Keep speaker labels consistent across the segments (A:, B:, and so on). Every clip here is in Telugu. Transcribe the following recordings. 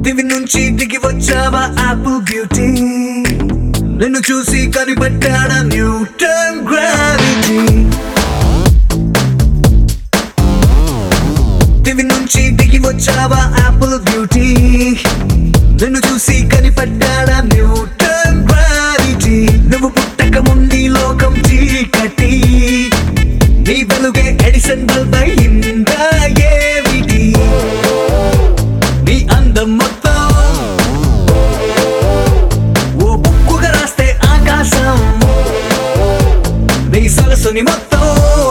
A: దివి నుంచి దిగి వచ్చావా ఆపిల్ బ్యూటీ నిన్ను చూసి కనిపెట్టాడా న్యూటన్ గ్రావిటీ దివి నుంచి దిగి వచ్చావా ఆపిల్ బ్యూటీ నిన్ను చూసి కనిపెట్టాడా న్యూటన్ గ్రావిటీ నువ్వు పుట్టక ముందు లోకం చీకటి నీ వెలుగే ఎడిసన్ బల్బ్ అయిందా ఏమిటి నీ అందం మొత్తం ఓ బుక్కుగా రాస్తే ఆకాశం నీ సరస్సుని మొత్తం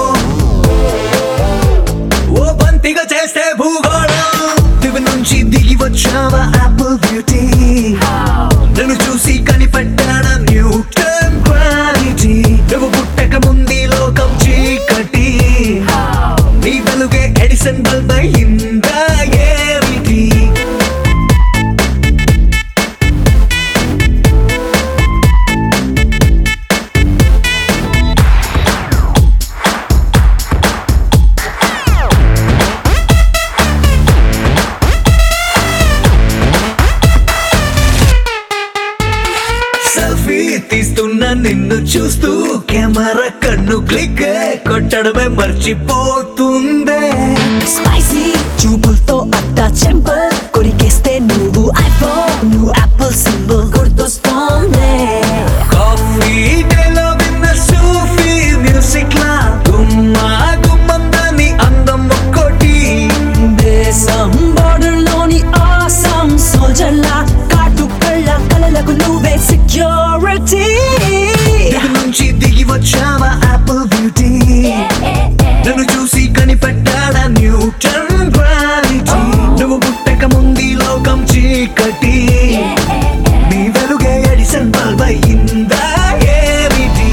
A: ఓ బంతిగా చేస్తే భూగోళం దివి నుంచి దిగి వచ్చావా ఆపిల్ బ్యూటీ నన్ను చూసి కనిపెట్టాడా న్యూటన్ క్వాలిటీ నువ్వు పుట్టక ముందు లోకం చీకటి నీ వెలుగే ఎడిసన్ బల్బ్ అయిందా ఏమిటి సెల్ఫీ తీస్తున్న నిన్ను చూస్తూ కెమెరా కన్ను క్లిక్ కొట్టడమే మర్చిపోతుందే
B: స్పైసీ చూపులతో అట్టా చెంపల్ కొరికేస్తే నువ్వు ఐఫోన్ నువ్వు యాపిల్ సింబల్ గుర్తొస్తోంది
A: కాఫీ డేలో విన్న సూఫీ మ్యూజిక్ లా గుమ్మా గుమ్మందని అందం ఒక్కోటి
B: దేశం border లోని ఆసం సోల్జర్ లా కాటు కళ్ళ కలలకు నువ్వే సెక్యూరిటీ
A: దిగు నుంచి దిగి వచ్చావా ఆపిల్ బ్యూటీ నన్ను చూసి కనిపెట్టాడా న్యూటన్ గ్రావిటీ నువ్వు పుట్టక ముందు లోకం చీకటి నీ వెలుగే ఎడిసన్ బల్బ్ అయిందా ఏమిటి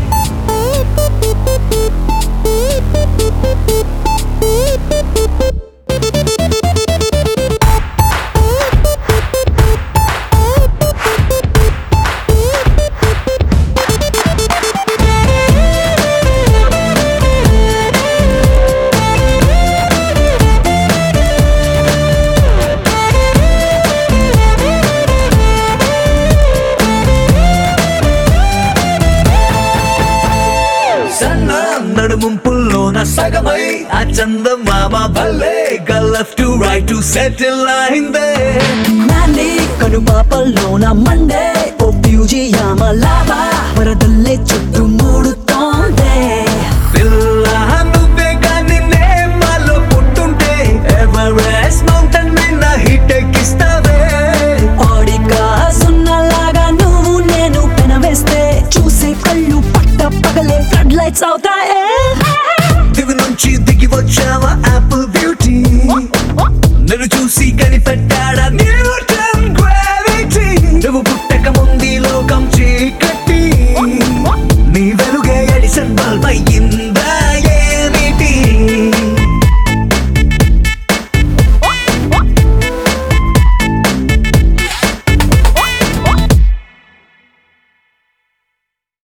A: సన్న నడుముంపుల్లోన సగమై ఆ చందమామ భలే గల్లెఫ్ట్ టు రైట్ టు సెటిల్ అయిందే
B: నాంది కనుపాపల్లోన మండే ఓ ఫ్యూజియామ లాభా వరదల్లే చుట్టూ మూడుతోందే
A: పిల్ల నువ్వే కానీ నేమాలో పుట్టుంటే ఎవరెస్ట్ మౌంటైన్ మీద హిట్ ఎక్కిస్తావే
B: ఆడిగా సున్నలాగా నువ్వు నేను పెనవేస్తే చూసే కళ్ళు పట్ట పగలే ఫ్లడ్ లైట్స్ అవుతాయే
A: దివి నుంచి దిగి వచ్చావా ఆపిల్ బ్యూటీ నన్ను చూసి కనిపెట్టాడా న్యూటన్ గ్రావిటీ నువ్వు పుట్టక ముందు లోకం చీకటి నీ వెలుగే ఎడిసన్ బల్బ్ అయ్యింది